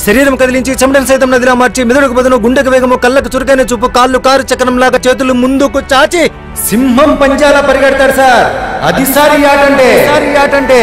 శరీరం కదిలించి చెమటను సైతం నదిలా మార్చి మెదడుకు బదులు గుండెకు వేగము కళ్ళకు చురుకైన చూపు కాళ్ళు కారు చక్రంలాగా చేతులు ముందుకు చాచి సింహం పంజాలా పరిగెడతాడు సార్ అది సారి ఆటంటే సారి ఆటంటే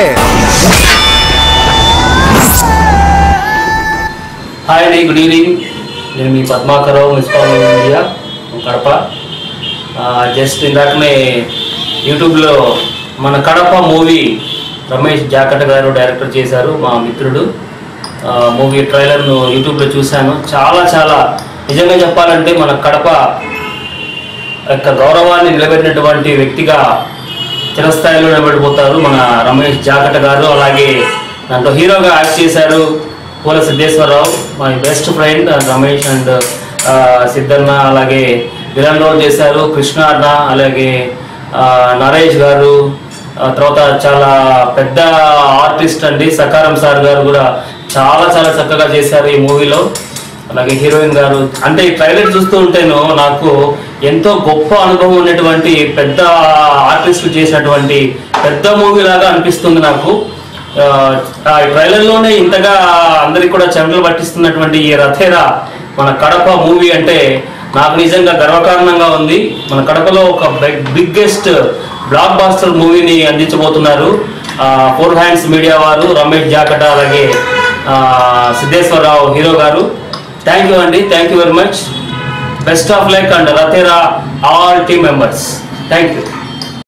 హాయ్ అండి గుడ్ ఈవినింగ్ నేను మీ పద్మాకరావు మున్సిపల్ మీడియా కడప ఆ, జస్ట్ ఇందాకనే యూట్యూబ్లో మన కడప మూవీ రమేష్ జాకట్ గారు డైరెక్టర్ చేశారు మా మిత్రుడు ఆ, మూవీ ట్రైలర్ను యూట్యూబ్లో చూశాను చాలా చాలా నిజంగా చెప్పాలంటే మన కడప యొక్క గౌరవాన్ని నిలబెట్టినటువంటి వ్యక్తిగా చిరస్థాయిలో నిలబడిపోతారు మన రమేష్ జాకట గారు అలాగే దాంట్లో హీరోగా యాక్ట్ చేశారు Poola Siddeshwararao my best friend Ramesh and Siddhanna అలాగే విలన్ రోల్ చేశారు కృష్ణ అన్న అలాగే ఆ, నరేష్ గారు ఆ తర్వాత చాలా పెద్ద ఆర్టిస్ట్ అండి సకారం సార్ గారు కూడా చాలా చాలా చక్కగా చేశారు ఈ మూవీలో అలాగే హీరోయిన్ గారు అంటే ఈ ట్రైలర్ చూస్తూ ఉంటేను నాకు ఎంతో గొప్ప అనుభవం ఉన్నటువంటి పెద్ద ఆర్టిస్టులు చేసినటువంటి పెద్ద మూవీ లాగా అనిపిస్తుంది నాకు ఆ, ఆ ట్రైలర్లోనే ఇంతగా అందరికి కూడా చెమటలు పట్టిస్తున్నటువంటి ఈ రథేరా మన కడప మూవీ అంటే నాకు నిజంగా గర్వకారణంగా ఉంది మన కడపలో ఒక బిగ్గెస్ట్ బ్లాక్ బాస్టర్ మూవీని అందించబోతున్నారు ఫోర్ హ్యాండ్స్ మీడియా వారు రమేష్ జాకట అలాగే ఆ, సిద్ధేశ్వరరావు హీరో గారు థ్యాంక్ యూ అండి thank you very much best of like and రథేరా all team members thank you